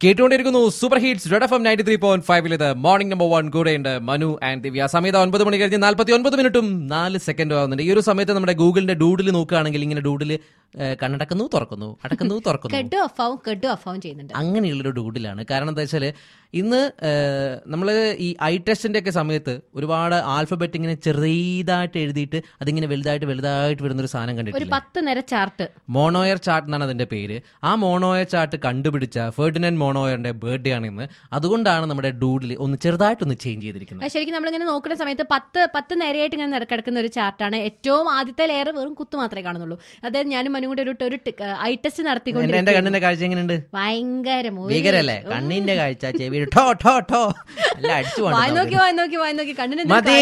കേട്ടുകൊണ്ടിരിക്കുന്നു super hits red F M ninety three point ഫൈവിൽ ഇത് മോർണിംഗ് നമ്പർ വൺ കൂടെയുണ്ട് മനു ആൻഡ് ദിവ്യ സമയത്ത് ഒൻപത് മണി കഴിഞ്ഞ് നാൽപ്പത്തി ഒൻപത് മിനിറ്റും നാല് സെക്കൻഡും ആവുന്നുണ്ട് ഈ ഒരു സമയത്ത് നമ്മുടെ ഗൂഗിളിന്റെ ഡൂഡിൽ നോക്കുകയാണെങ്കിൽ ഇങ്ങനെ ഡൂഡിൽ കണ്ണടക്കുന്നു തുറക്കുന്നു അടക്കുന്നു തുറക്കുന്നു കെട്ടു അഫാവും കെട്ടു അഫാവും ചെയ്യുന്നുണ്ട് അങ്ങനെയുള്ളൊരു ഡൂഡിലാണ് കാരണം എന്താ വെച്ചാൽ ഇന്ന് നമ്മൾ ഈ ഐ ടെസ്റ്റിന്റെ ഒക്കെ സമയത്ത് ഒരുപാട് ആൽഫബറ്റ് ഇങ്ങനെ ചെറുതായിട്ട് എഴുതിയിട്ട് അതിങ്ങനെ വലുതായിട്ട് വലുതായിട്ട് വരുന്നൊരു സാധനം ഒരു കണ്ടിട്ടില്ല പത്ത് നിര ചാർട്ട് മോണോയർ ചാർട്ട് എന്നാണ് അതിന്റെ പേര് ആ മോണോയർ ചാർട്ട് കണ്ടുപിടിച്ച ഫെർഡിനൻ മോണോയറിന്റെ ബർത്ത്ഡേ ആണ് ഇന്ന് അതുകൊണ്ടാണ് നമ്മുടെ ഡൂഡിൽ ഒന്ന് ചെറുതായിട്ടൊന്ന് ചേഞ്ച് ചെയ്തിരിക്കുന്നത് അത് ശരിക്കും നമ്മളിങ്ങനെ നോക്കുന്ന സമയത്ത് പത്ത് പത്ത് നിരയായിട്ട് ഇങ്ങനെ നിര- കിടക്കുന്ന ഒരു ചാർട്ടാണ് ഏറ്റവും ആദ്യത്തെ ലെയർ വെറും കുത്തു മാത്രമേ കാണുന്നുള്ളൂ അതായത് ഞാനും മനും കൂടെ ഒരു ഒരു ഐ ടെസ്റ്റ് എന്റെ എന്റെ നടത്തിക്കൊണ്ട് കണ്ണിന്റെ കാഴ്ച എങ്ങനെയുണ്ട് ഭയങ്കര ഒരു- ഭീകരല്ലേ കണ്ണിന്റെ കാഴ്ച ചെവിയുടെ ടോ ടോ ടോ എല്ലാം അടിച്ചു വായി പോകണം നോക്കി വായി നോക്കി വായി നോക്കി കണ്ണിന് എന്തൊരു മതി.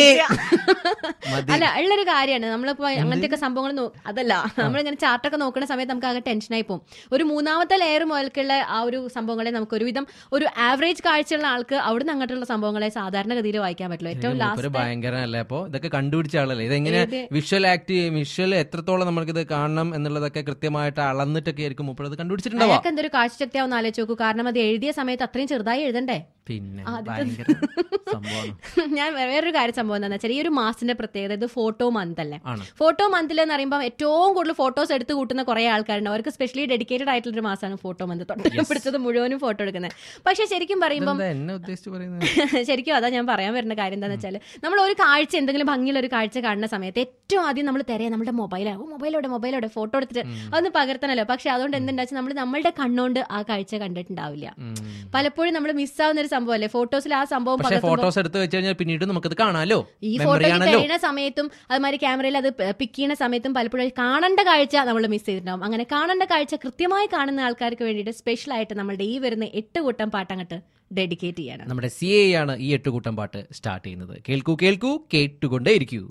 കാഴ്ച. മതി. അല്ല ഉള്ളൊരു കാര്യമാണ് നമ്മളിപ്പോ അങ്ങനത്തെ സംഭവങ്ങൾ നോ- അതല്ല നമ്മളിങ്ങനെ ചാർട്ടൊക്കെ നോക്കുന്ന സമയത്ത് നമുക്ക് ആകെ ടെൻഷനായി പോകും ഒരു മൂന്നാമത്തെ ലെയർ മുതൽക്കുള്ള ആ ഒരു സംഭവങ്ങളെ നമുക്ക് ഒരുവിധം ഒരു ആവറേജ് കാഴ്ചയുള്ള ആൾക്ക് അവിടുന്ന് അങ്ങോട്ടുള്ള സംഭവങ്ങളെ സാധാരണഗതിയിൽ വായിക്കാൻ പറ്റുള്ളൂ ഏറ്റവും ഒരു ലാസ്റ്റ് ഭയങ്കരനല്ലേ അപ്പൊ ഇതൊക്കെ കണ്ടുപിടിച്ച ആളല്ലേ ഇതെങ്ങനെ ഏത്? വിഷ്വൽ ആക്ട് വിഷ്വൽ എത്രത്തോളം നമ്മൾക്ക് ഇത് കാണണം എന്നുള്ളതൊക്കെ കൃത്യമായിട്ട് അളന്നിട്ടൊക്കെ ആയിരിക്കും മുപ്പത് കണ്ടുപിടിച്ചിട്ടുണ്ടാവാ അയാൾക്ക് എന്തൊരു കാഴ്ചശക്തിയാവും ആലോചിച്ച് നോക്കൂ കാരണം അത് എഴുതിയ സമയത്ത് അത്രയും ചെറുതായി എഴുതണ്ടേ പിന്നെ ആദ്യത്തെ- ഭയങ്കര സംഭവമാണ് ഞാൻ വേ- വേറൊരു കാര്യം സംഭവം എന്താണെന്ന് വെച്ചാൽ ഈ ഒരു മാസത്തിന്റെ പ്രത്യേകത ഇത് ഫോട്ടോ മന്ത് അല്ലേ ആണ് ഫോട്ടോ മന്തിൽ എന്ന് പറയുമ്പോൾ ഏറ്റവും കൂടുതൽ ഫോട്ടോസ് എടുത്ത് കൂട്ടുന്ന കുറെ ആൾക്കാരുണ്ട് അവർക്ക് സ്പെഷ്യലി ഡെഡിക്കേറ്റഡ് ആയിട്ടുള്ള ഒരു മാസമാണ് ഫോട്ടോ മന്ത് തൊട്ട് പിടിച്ചത് മുഴുവനും ഫോട്ടോ എടുക്കുന്നത് പക്ഷെ ശരിക്കും പറയുമ്പോൾ ഇതെന്താ എന്നെ ഉദ്ദേശിച്ച് പറയുന്നത് ശരിക്കും അതാ ഞാൻ പറയാൻ വരുന്ന കാര്യം എന്താണെന്ന് വെച്ചാൽ നമ്മൾ ഒരു കാഴ്ച എന്തെങ്കിലും ഭംഗിയുള്ള ഒരു കാഴ്ച കാണുന്ന സമയത്ത് ഏറ്റവും ആദ്യം നമ്മൾ തിരയാ നമ്മുടെ മൊബൈലാണ് ഓ മൊബൈലോടെ മൊബൈലോടെ ഫോട്ടോ എടുത്തിട്ട് അതൊന്ന് പകർത്തണല്ലോ പക്ഷെ അതുകൊണ്ട് എന്തുണ്ടാ നമ്മൾ നമ്മളുടെ കണ്ണുകൊണ്ട് ആ കാഴ്ച കണ്ടിട്ടുണ്ടാവില്ല ഉം. പലപ്പോഴും നമ്മൾ മിസ്സാവുന്ന ഒരു സംഭവമല്ലേ ഫോട്ടോസിൽ ആ സംഭവം പക്ഷെ പകർത്തുമ്പോൾ ഫോട്ടോസ് എടുത്ത് വെച്ച് കഴിഞ്ഞാൽ പിന്നീട് നമുക്കത് കാണാലോ ഈ മെമ്മറി ഫോട്ടോയ്ക്ക് ആണല്ലോ കഴിയുന്ന സമയത്തും അതുമാതിരി ക്യാമറയിൽ അത് പിക്ക് ചെയ്യുന്ന സമയത്തും പലപ്പോഴും കാണേണ്ട കാഴ്ച നമ്മൾ മിസ് ചെയ്തിട്ടുണ്ടാവും അങ്ങനെ കാണേണ്ട കാഴ്ച കൃത്യമായി കാണുന്ന ആൾക്കാർക്ക് വേണ്ടിയിട്ട് സ്പെഷ്യൽ ആയിട്ട് നമ്മളുടെ ഈ വരുന്ന എട്ട് കൂട്ടം പാട്ടങ്ങട്ട് ഡെഡിക്കേറ്റ് ചെയ്യണം നമ്മുടെ സി എ ആണ് ഈ എട്ടുകൂട്ടം പാട്ട് സ്റ്റാർട്ട് ചെയ്യുന്നത് കേൾക്കൂ കേൾക്കൂ കേട്ടുകൊണ്ടേ ഇരിക്കൂ